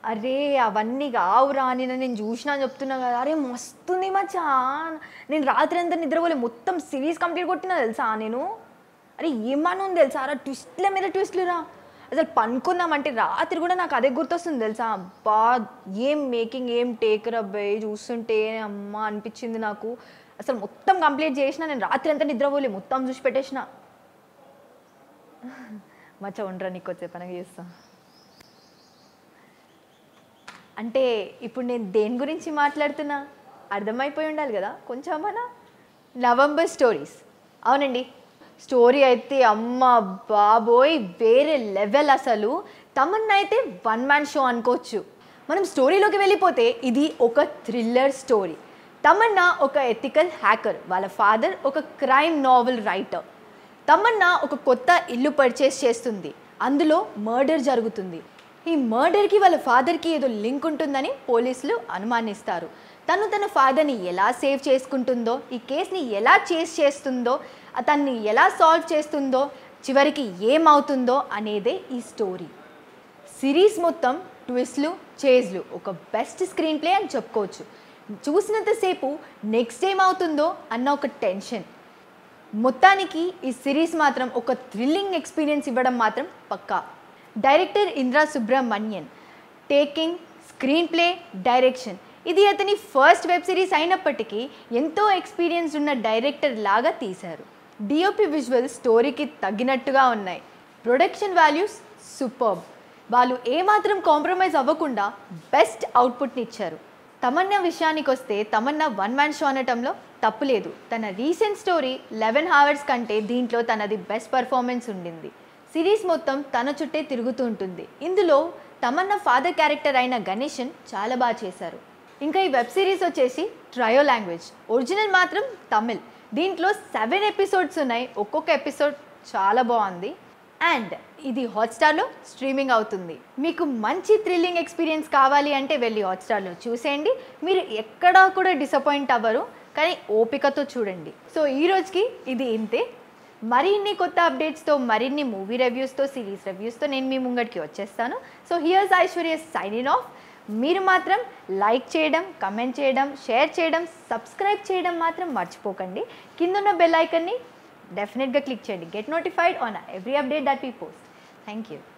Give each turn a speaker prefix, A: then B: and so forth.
A: అరే అవన్నీ కావురా అని నేను చూసినా అని చెప్తున్నా కదా అరే మస్తుంది మచ్చా నేను రాత్రి అంతా నిద్రపోలే మొత్తం సిరీస్ కంప్లీట్ కొట్టినా తెలుసా నేను అరే ఏమన్నా ఉంది తెలుసా అరే ట్విస్ట్ల మీద ట్విస్ట్లు రా అసలు పనుకుందామంటే రాత్రి కూడా నాకు అదే గుర్తొస్తుంది తెలుసా అబ్బా ఏం మేకింగ్ ఏం టేక్ రబ్బాయి చూస్తుంటే అమ్మ అనిపించింది నాకు అసలు మొత్తం కంప్లీట్ చేసిన నేను రాత్రి అంతా నిద్రపోలే మొత్తం చూసి పెట్టేసిన మచ్చ ఉండరా నీకు వచ్చే పని చేస్తా అంటే ఇప్పుడు నేను దేని గురించి మాట్లాడుతున్నా అర్థమైపోయి ఉండాలి కదా కొంచెం మన నవంబర్ స్టోరీస్ అవునండి స్టోరీ అయితే అమ్మ బాబోయ్ వేరే లెవెల్ అసలు తమన్నా అయితే వన్ మ్యాన్ షో అనుకోవచ్చు మనం స్టోరీలోకి వెళ్ళిపోతే ఇది ఒక థ్రిల్లర్ స్టోరీ తమన్నా ఒక ఎథికల్ హ్యాకర్ వాళ్ళ ఫాదర్ ఒక క్రైమ్ నావెల్ రైటర్ తమన్నా ఒక కొత్త ఇల్లు పర్చేస్ చేస్తుంది అందులో మర్డర్ జరుగుతుంది ఈ మర్డర్కి వాళ్ళ ఫాదర్కి ఏదో లింక్ ఉంటుందని పోలీసులు అనుమానిస్తారు తను తన ఫాదర్ని ఎలా సేవ్ చేసుకుంటుందో ఈ కేసుని ఎలా చేస్ చేస్తుందో అతన్ని ఎలా సాల్వ్ చేస్తుందో చివరికి ఏమవుతుందో అనేదే ఈ స్టోరీ సిరీస్ మొత్తం ట్విస్ట్లు చేజ్లు ఒక బెస్ట్ స్క్రీన్ ప్లే అని చెప్పుకోవచ్చు చూసినంతసేపు నెక్స్ట్ ఏమవుతుందో అన్న ఒక టెన్షన్ మొత్తానికి ఈ సిరీస్ మాత్రం ఒక థ్రిల్లింగ్ ఎక్స్పీరియన్స్ ఇవ్వడం మాత్రం పక్కా director Indra Subramanian taking screenplay direction ఇది అతని ఫస్ట్ వెబ్ సిరీస్ అయినప్పటికీ ఎంతో ఎక్స్పీరియన్స్ ఉన్న డైరెక్టర్ లాగా తీశారు డిఓపి విజువల్ స్టోరీకి తగ్గినట్టుగా ఉన్నాయి ప్రొడక్షన్ వాల్యూస్ సూపర్బ్ వాళ్ళు ఏమాత్రం కాంప్రమైజ్ అవ్వకుండా బెస్ట్ అవుట్పుట్ని ఇచ్చారు తమన్నా విషయానికి వస్తే తమన్నా వన్ మ్యాన్ షో అనటంలో తప్పులేదు తన రీసెంట్ స్టోరీ లెవెన్ హవర్స్ కంటే దీంట్లో తనది బెస్ట్ పర్ఫార్మెన్స్ ఉండింది సిరీస్ మొత్తం తన చుట్టే తిరుగుతూ ఉంటుంది ఇందులో తమన్నా ఫాదర్ క్యారెక్టర్ అయిన గణేషన్ చాలా బాగా చేశారు ఇంకా ఈ వెబ్ సిరీస్ వచ్చేసి ట్రయో లాంగ్వేజ్ ఒరిజినల్ మాత్రం తమిళ్ దీంట్లో సెవెన్ ఎపిసోడ్స్ ఉన్నాయి ఒక్కొక్క ఎపిసోడ్ చాలా బాగుంది అండ్ ఇది హాట్స్టార్లో స్ట్రీమింగ్ అవుతుంది మీకు మంచి థ్రిల్లింగ్ ఎక్స్పీరియన్స్ కావాలి అంటే వెళ్ళి హాట్స్టార్లో చూసేయండి మీరు ఎక్కడా కూడా డిసప్పాయింట్ అవ్వరు కానీ ఓపికతో చూడండి సో ఈ రోజుకి ఇది ఇంతే మరిన్ని కొత్త అప్డేట్స్తో మరిన్ని మూవీ రివ్యూస్తో సిరీస్ రివ్యూస్తో నేను మీ ముంగటికి వచ్చేస్తాను so here's Aishwarya sign off మీరు మాత్రం లైక్ చేయడం కమెంట్ చేయడం షేర్ చేయడం సబ్స్క్రైబ్ చేయడం మాత్రం మర్చిపోకండి కిందున్న బెల్ ఐకన్ని డెఫినెట్గా క్లిక్ చేయండి get notified on every update that we post thank you